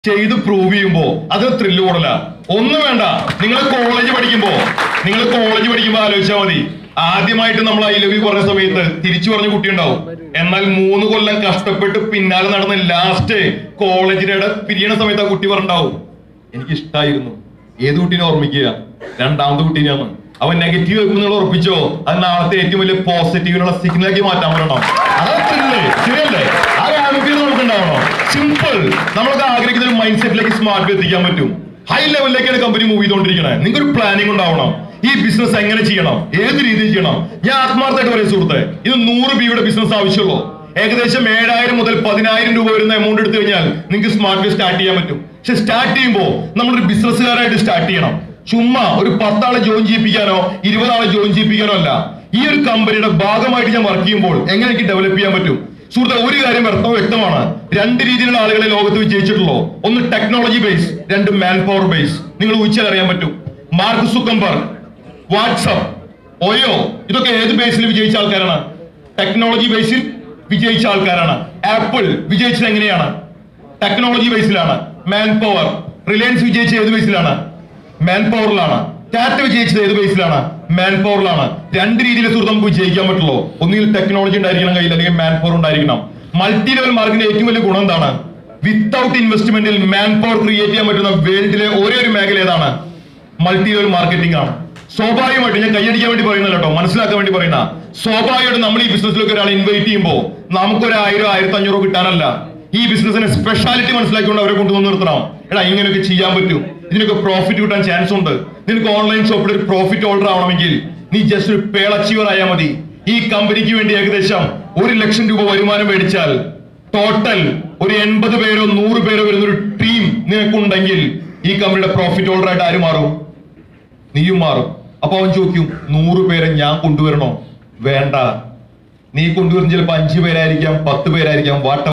ചെയ്ത് പ്രൂവ് ചെയ്യുമ്പോ അത് ത്രില്ല് കൂടല ഒന്നും വേണ്ട നിങ്ങൾ കോളേജ് പഠിക്കുമ്പോ നിങ്ങൾ കോളേജ് പഠിക്കുമ്പോ ആലോചിച്ചാൽ മതി ആദ്യമായിട്ട് നമ്മൾ ഐ ലവ് യു പറഞ്ഞ സമയത്ത് തിരിച്ചു പറഞ്ഞ കുട്ടി ഉണ്ടാവും എന്നാൽ മൂന്ന് കൊല്ലം കഷ്ടപ്പെട്ട് പിന്നാലെ നടന്ന് ലാസ്റ്റ് കോളേജിനിടെ പിരിയണ സമയത്ത് ആ കുട്ടി പറഞ്ഞിട്ടുണ്ടാവും എനിക്ക് ഇഷ്ടായിരുന്നു ഏത് കുട്ടീനെ ഓർമ്മിക്കുക രണ്ടാമത്തെ കുട്ടീനെയാണ് അവൻ നെഗറ്റീവ് വെക്കുമ്പോൾ നിങ്ങൾ ഉറപ്പിച്ചോ അത് നാളത്തെ ഏറ്റവും വലിയ പോസിറ്റീവിനുള്ള സിഗ്നലാക്കി മാറ്റാൻ പറ്റണം അതാണ് thrill. ശരിയല്ലേ ആ ഹാപ്പി നമുക്ക് ഉണ്ടാവണം സിമ്പിൾ നമ്മളൊക്കെ ആഗ്രഹിക്കുന്ന ഒരു മൈൻഡ് സെറ്റിലേക്ക് സ്മാർട്ട് എത്തിക്കാൻ പറ്റും ഹൈ ലെവലിലേക്കാണ് കമ്പനി മൂവ് ചെയ്തുകൊണ്ടിരിക്കണേ നിങ്ങൾക്ക് ഒരു പ്ലാനിംഗ് ഉണ്ടാവണം ഈ ബിസിനസ് എങ്ങനെ ചെയ്യണം ഏത് രീതിയിൽ ചെയ്യണം ഞാൻ ആത്മാർത്ഥമായിട്ട് പറയും സുഹൃത്തെ ഇത് നൂറ് ബിയുടെ ബിസിനസ് ആവശ്യമുള്ളൂ ഏകദേശം ഏഴായിരം മുതൽ പതിനായിരം രൂപ വരുന്ന എമൗണ്ട് എടുത്തു കഴിഞ്ഞാൽ നിങ്ങൾക്ക് സ്മാർട്ട് ബി സ്റ്റാർട്ട് ചെയ്യാൻ പറ്റും പക്ഷെ സ്റ്റാർട്ട് ചെയ്യുമ്പോൾ നമ്മളൊരു ബിസിനസ്സുകാരായിട്ട് സ്റ്റാർട്ട് ചെയ്യണം ചുമ്മാ ഒരു പത്താളെ ജോയിൻ ചെയ്യിപ്പിക്കാനോ ഇരുപതാളെ ജോയിൻ ചെയ്യിപ്പിക്കാനോ അല്ല ഈ ഒരു കമ്പനിയുടെ ഭാഗമായിട്ട് ഞാൻ വർക്ക് ചെയ്യുമ്പോൾ എങ്ങനെ എനിക്ക് ഡെവലപ്പ് ചെയ്യാൻ പറ്റും സുഹൃത്തെ ഒരു കാര്യം വ്യക്തം വ്യക്തമാണ് രണ്ട് രീതിയിലുള്ള ആളുകളെ ലോകത്ത് വിജയിച്ചിട്ടുള്ളൂ ഒന്ന് ടെക്നോളജി ബേസ് രണ്ട് മാൻ പവർ ബേസ് നിങ്ങൾ ഊഹിച്ചാൽ അറിയാൻ പറ്റും മാർക്ക് സുക്കംബർഗ് വാട്സപ്പ് ഒയോ ഇതൊക്കെ ഏത് ബേസിൽ വിജയിച്ച ആൾക്കാരാണ് ടെക്നോളജി ബേസിൽ വിജയിച്ച ആൾക്കാരാണ് ആപ്പിൾ വിജയിച്ചത് എങ്ങനെയാണ് ടെക്നോളജി ബേസിലാണ് മാൻ പവർ റിലയൻസ് വിജയിച്ച ഏത് ബേസിലാണ് മാൻ പവറിലാണ് ടാറ്റ വിജയിച്ചത് ഏത് ബേസിലാണ് മാൻ പവറിലാണ് രണ്ട് രീതിയിൽ സുഹൃത്ത് നമുക്ക് വിജയിക്കാൻ പറ്റുള്ളൂ ഒന്നുകിൽ ടെക്നോളജി ഉണ്ടായിരിക്കണം കയ്യിൽ അല്ലെങ്കിൽ മാൻ പവർ ഉണ്ടായിരിക്കണം മൾട്ടി ലെവൽ മാർക്കിന്റെ ഏറ്റവും വലിയ ഗുണം എന്താണ് വിത്തൗട്ട് ഇൻവെസ്റ്റ്മെന്റിൽ മാൻ പവർ ക്രിയേറ്റ് ചെയ്യാൻ പറ്റുന്ന വേൾഡിലെ ഒരേ ഒരു മേഖല ഏതാണ് മൾട്ടി ലെവൽ മാർക്കറ്റിംഗ് ആണ് സ്വാഭാവികമായിട്ട് ഞാൻ കൈയടിക്കാൻ വേണ്ടി പറയുന്നില്ല കേട്ടോ മനസ്സിലാക്കാൻ വേണ്ടി പറയുന്ന സ്വാഭാവികമായിട്ട് നമ്മൾ ഈ ബിസിനസ്സിലേക്ക് ഒരാളെ ഇൻവൈറ്റ് ചെയ്യുമ്പോൾ നമുക്കൊരു ആയിരം ആയിരത്തി അഞ്ഞൂറ് കിട്ടാനല്ല ഈ ബിസിനസിന്റെ സ്പെഷ്യാലിറ്റി മനസ്സിലാക്കിക്കൊണ്ട് അവരെ കൊണ്ടുവന്ന് നിർത്തണം എടാ ഇങ്ങനെയൊക്കെ ചെയ്യാൻ പറ്റും ഇതിനൊക്കെ പ്രോഫിറ്റ് കിട്ടാൻ ചാൻസ് ഉണ്ട് നിനക്ക് ഓൺലൈൻ ഷോപ്പിൽ ഒരു പ്രോഫിറ്റ് ഹോൾഡർ ആവണമെങ്കിൽ നീ ജസ്റ്റ് ഒരു പേൾ അച്ചീവർ ആയാൽ മതി ഈ കമ്പനിക്ക് വേണ്ടി ഏകദേശം ഒരു ലക്ഷം രൂപ വരുമാനം മേടിച്ചാൽ ടോട്ടൽ ഒരു എൺപത് പേരോ നൂറ് പേരോ വരുന്ന ഒരു ടീം നിനക്കുണ്ടെങ്കിൽ ഈ കമ്പനിയുടെ പ്രോഫിറ്റ് ഹോൾഡർ ആയിട്ട് ആര് മാറും നീയും മാറും അപ്പൊ അവൻ ചോദിക്കും നൂറ് പേരെ ഞാൻ കൊണ്ടുവരണോ വേണ്ട നീ കൊണ്ടുവരുന്ന ചിലപ്പോ അഞ്ചു പേരായിരിക്കാം പത്ത് പേരായിരിക്കാം വാട്ട